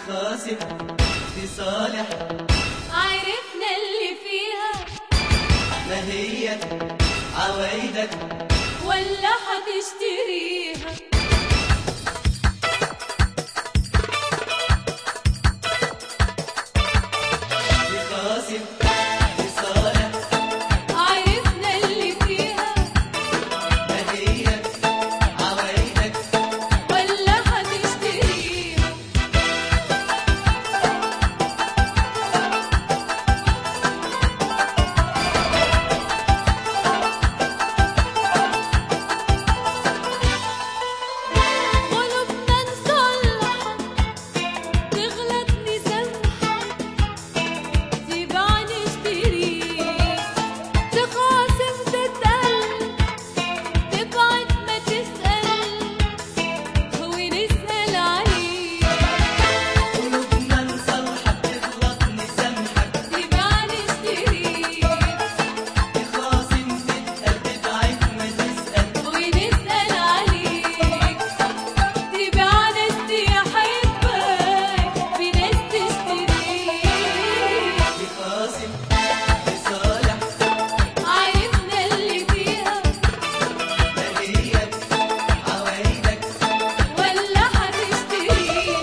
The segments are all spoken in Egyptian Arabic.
خاسر دي صالح عرفنا اللي فيها ما هي عوايدك ولا هتشتريها دي خاسر دي صالح عرفنا اللي فيها ما هي عوايدك ولا هتشتريها قلوبنا نصلحها تغلط نسامحها تباع نشتريك تخاصم تتقل تبعد ما تسأل ونسأل عليك قلوبنا نصلحك تغلط نسامحك تباع نشتريك تخاصم تتقل تضعف ما تسأل ونسأل عليك تباع ناس تحبك في ناس تشتريك دي خاسر دي صالح عرفنا اللي فيها ما هي عوايدك ولا هتشتريها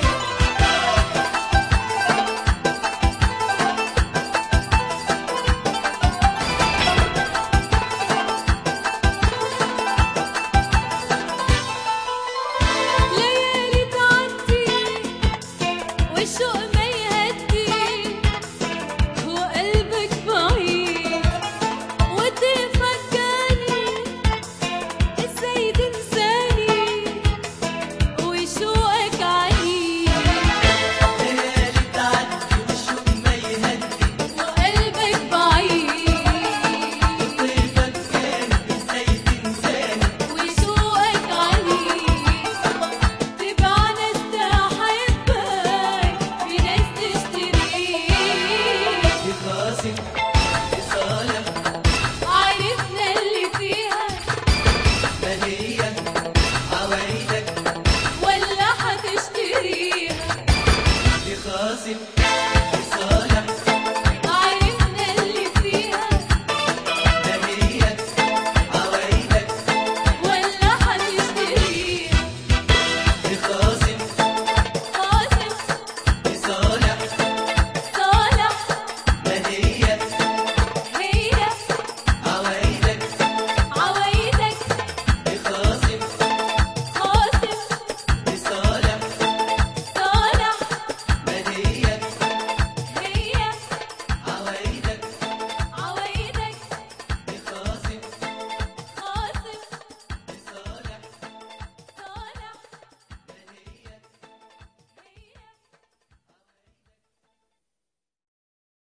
ليالي تعدي والشوق ما يهدي وقلبك بعيد وتفكرني ازاي تنساني وشوقك عنيد ليالي تعدي والشوق ما يهدي وقلبك بعيد طيبك كان ازاي تنساني وشوقك عنيد تبع ناس تحبك في ناس تشتريك دي خاسر دي صالح عرفنا اللي فيها ما هي عوايدك ولا هتشتريها دي خاسر